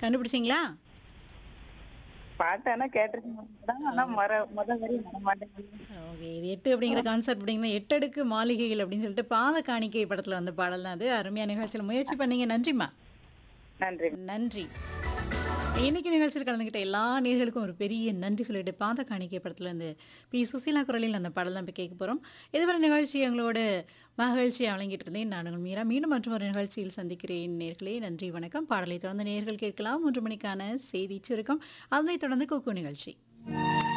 கண்டுபிடிச்சிங்களா பாட்டு ஆனா கேட்டிருக்கேன் ஆனா மர முத வரி வர மாட்டேங்குது ஓகே இது எட்டு அப்படிங்கிற கான்செப்ட் அப்படிங்கன்னா எட்டடுக்கு மாளிகைகள் அப்படின்னு சொல்லிட்டு பாத காணிக்கை படத்துல வந்த பாடல் தான் அது அருமையான நிகழ்ச்சியில் முயற்சி பண்ணீங்க நன்றிம்மா நன்றி நன்றி இன்னைக்கு நிகழ்ச்சியில் கலந்துக்கிட்ட எல்லா நேர்களுக்கும் ஒரு பெரிய நன்றி சொல்லிட்டு பாத காணிக்கை படத்துல இருந்து பி சுசீலா குரலில் அந்த பாடல் தான் இப்போ கேட்க போகிறோம் இதுவரை நிகழ்ச்சி எங்களோட மகிழ்ச்சியை வழங்கிட்டு இருந்தேன் நான் உங்கள் மீரா மீண்டும் மற்றும் ஒரு நிகழ்ச்சியில் சந்திக்கிறேன் நேர்களே நன்றி வணக்கம் பாடலை தொடர்ந்து நேர்கள் கேட்கலாம் மூன்று மணிக்கான செய்தி சுருக்கம் அதனைத் தொடர்ந்து குக்கு நிகழ்ச்சி